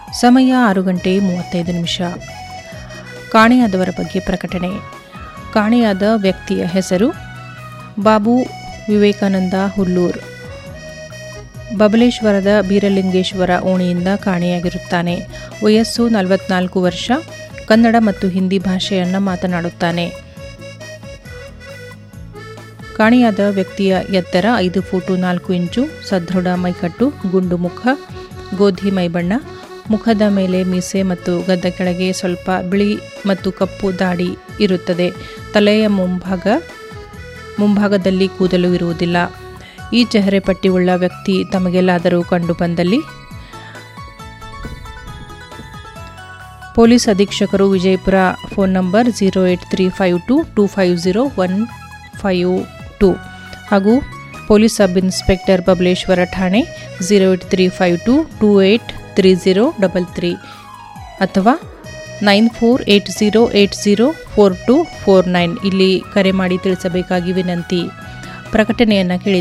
ಸಮಯ ಆರು ಗಂಟೆ ಮೂವತ್ತೈದು ನಿಮಿಷ ಕಾಣೆಯಾದವರ ಬಗ್ಗೆ ಪ್ರಕಟಣೆ ಕಾಣೆಯಾದ ವ್ಯಕ್ತಿಯ ಹೆಸರು ಬಾಬು ವಿವೇಕಾನಂದ ಹುಲ್ಲೂರ್ ಬಬಲೇಶ್ವರದ ಬೀರಲಿಂಗೇಶ್ವರ ಓಣಿಯಿಂದ ಕಾಣೆಯಾಗಿರುತ್ತಾನೆ ವಯಸ್ಸು ನಲವತ್ನಾಲ್ಕು ವರ್ಷ ಕನ್ನಡ ಮತ್ತು ಹಿಂದಿ ಭಾಷೆಯನ್ನು ಮಾತನಾಡುತ್ತಾನೆ ಕಾಣೆಯಾದ ವ್ಯಕ್ತಿಯ ಎತ್ತರ ಐದು ಫೂಟು ನಾಲ್ಕು ಇಂಚು ಸದೃಢ ಮೈಕಟ್ಟು ಗುಂಡು ಮುಖ ಗೋಧಿ ಮೈಬಣ್ಣ ಮುಖದ ಮೇಲೆ ಮೀಸೆ ಮತ್ತು ಗದ್ದ ಕೆಳಗೆ ಸ್ವಲ್ಪ ಬಿಳಿ ಮತ್ತು ಕಪ್ಪು ದಾಡಿ ಇರುತ್ತದೆ ತಲೆಯ ಮುಂಭಾಗ ಮುಂಭಾಗದಲ್ಲಿ ಕೂದಲು ಇರುವುದಿಲ್ಲ ಈ ಚೆಹರೆ ಪಟ್ಟಿಯುಳ್ಳ ವ್ಯಕ್ತಿ ತಮಗೆಲ್ಲಾದರೂ ಕಂಡು ಬಂದಲ್ಲಿ ಪೊಲೀಸ್ ಅಧೀಕ್ಷಕರು Vijayapura phone number zero eight three five two two five zero one five two ಹಾಗೂ ಪೊಲೀಸ್ ಸಬ್ ಇನ್ಸ್ಪೆಕ್ಟರ್ ಬಬಲೇಶ್ವರ ಠಾಣೆ zero eight three five two two eight three zero double three ಅಥವಾ nine four eight zero eight zero four two four nine ಇಲ್ಲಿ ಕರೆ ಮಾಡಿ ತಿಳಿಸಬೇಕಾಗಿ ವಿನಂತಿ ಪ್ರಕಟಣೆಯನ್ನು ಕೇಳಿ